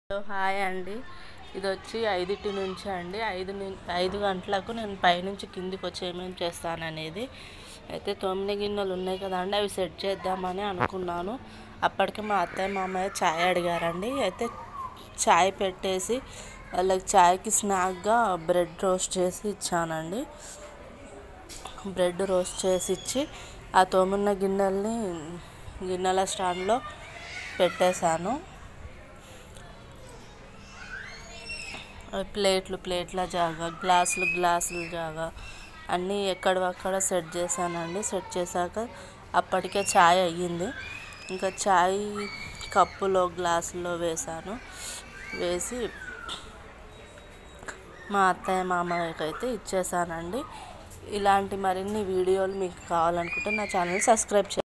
hello hi అండి ఇది వచ్చి ఐదింటి నుంచి అండి ఐదు ను- ఐదు గంటలకు నేను పైనుంచి కిందికి వచ్చి ఏమేమి చేస్తాననేది అయితే తొమ్మిది గిన్నెలు ఉన్నాయి కదండి అవి సెట్ చేద్దామని అనుకున్నాను అప్పటికి మా అత్తయ్య మామయ్య ఛాయ్ అడిగారండి అయితే ఛాయ్ పెట్టేసి వాళ్ళకి ఛాయ్కి స్నాక్గా బ్రెడ్ రోస్ట్ చేసి ఇచ్చానండి బ్రెడ్ రోస్ట్ చేసి ఇచ్చి ఆ తోమున్న గిన్నెల్ని గిన్నెల స్టాండ్లో పెట్టేశాను ప్లేట్లు ప్లేట్ల జాగా గ్లాసులు గ్లాసులు జాగా అన్నీ ఎక్కడవక్కడ సెట్ చేశానండి సెట్ చేశాక అప్పటికే ఛాయ్ అయ్యింది ఇంకా ఛాయ్ కప్పులో గ్లాసులో వేశాను వేసి మా అత్తయ్య మామయ్యకి అయితే ఇచ్చేసానండి ఇలాంటి మరిన్ని వీడియోలు మీకు కావాలనుకుంటే నా ఛానల్ సబ్స్క్రైబ్ చేయండి